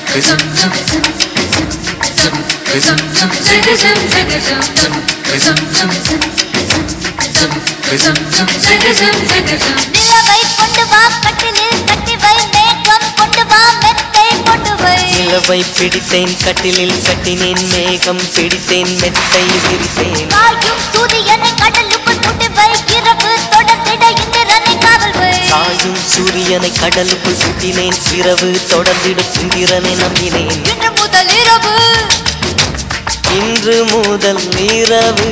நிலவை கொண்டு வா கட்டிலில் கட்டி வை மேகம் கொண்டு வா மெத்தை கொண்டு வை நிலவை பிடித்தேன் கட்டிலில் கட்டினேன் மேகம் பிடித்தேன் மெத்தை விரித்தேன் காயும் சூரியனை கடலுக்குள் சுட்டு வை இரவு தொடர்ந்திட இந்திரனை காவல் வை சாயும் சூரியனை கடலுக்குள் சுட்டினேன் இரவு தொடர்ந்திடும் சுந்திரனை நம்பினேன் இன்று முதல் இரவு இன்று முதல் இரவு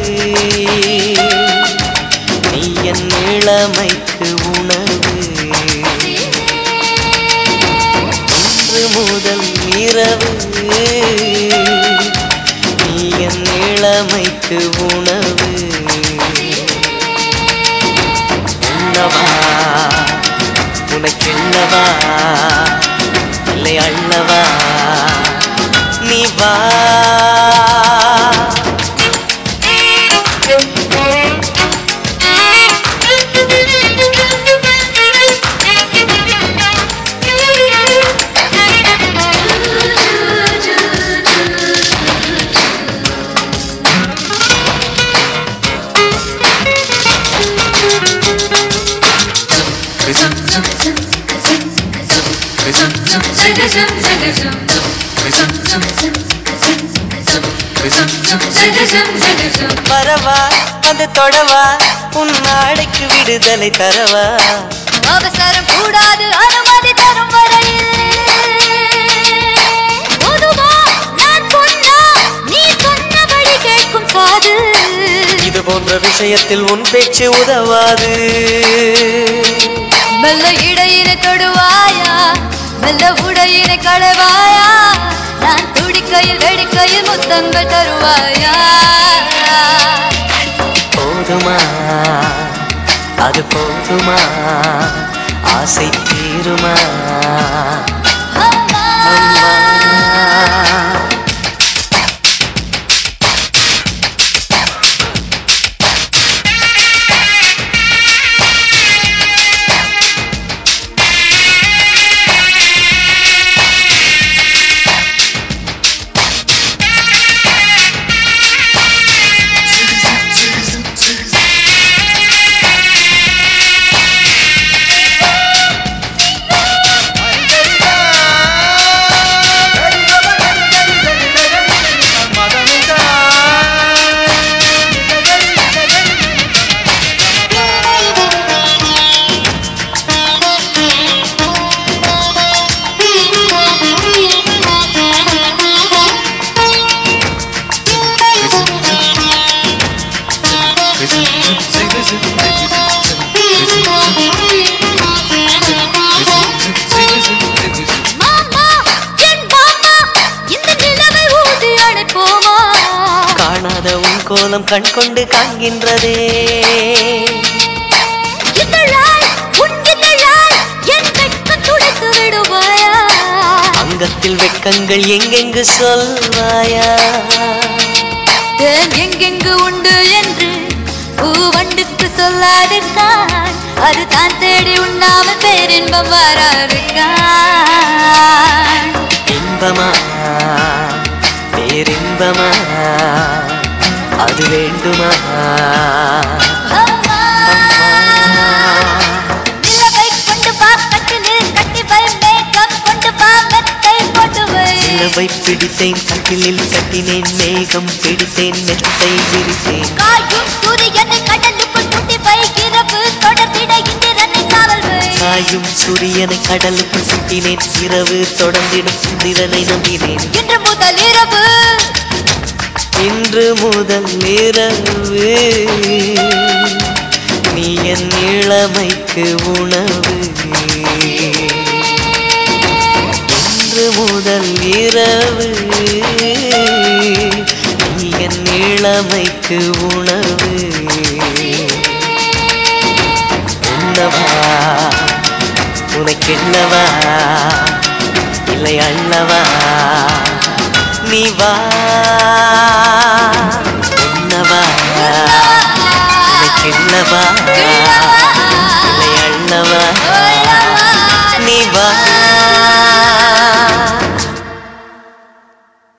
நீ என் இளமைக்கு உணவு இன்று முதல் இரவு நீ என் இளமைக்கு உணவு உண்ணவா உனக்கென்னவா இல்லை அள்ளவா நீ வா வரவா வந்து தொடவா உன் நாளைக்கு விடுதலை தரவா அவசரம் கூடாது அனுமதி தரும் வரையில் பொதுவா நான் சொன்னா நீ சொன்னபடி கேட்கும் காது இது போன்ற விஷயத்தில் உன் பேச்சு உதவாது மெல்ல இடையினை தொடுவாயா மெல்ல உடையினை களைவாயா நான் துடிக்கையில் வெடிக்கையில் முத்தங்கள் தருவாயா போதுமா அது போதுமா ஆசை தீருமா அம்மா. அம்மா மாமா, என் மாமா, இந்த நிலவை ஊதி அணைப்போமா? காணாத உன் கோலம் கண் கொண்டு காண்கின்றதே இதழால், உன் இதழால் என் வெட்கம் துடைத்து விடுவாயா? அங்கத்தில் வெட்கங்கள் எங்கெங்கு சொல்வாயா தேன் எங்கெங்கு உண்டு என்று பூவண்டுக்கு சொல்லாதிருக்கான் அது தான் தேடி உண்ணாமல் பேரின்பம் வராதிருக்கான் இன்பமா பேரின்பமா அது வேண்டுமா அம்மா நிலவை கொண்டு வா கட்டிலில் கட்டி வை மேகம் கொண்டு வா மெத்தை போட்டு வை நிலவை பிடித்தேன் கட்டிலில் கட்டினேன் மேகம் பிடித்தேன் மெத்தை விரித்தேன் காயும் சூரியனை கடலுக்குள் சுட்டி வை இரவு தொடர்ந்திட இந்திரனை காவல் வை காயும் சூரியனை கடலுக்குள் சுட்டினேன் இரவு தொடர்ந்திடும் சுந்திரனை நம்பினேன் இன்று முதல் இரவு இன்று முதல் இரவு நீ என் இளமைக்கு உணவு இன்று முதல் இரவு நீ என் இளமைக்கு உணவு உண்ணவா உனக்கென்னவா இல்லை அள்ளவா நீ வா உண்ணவா உனக்கென்னவா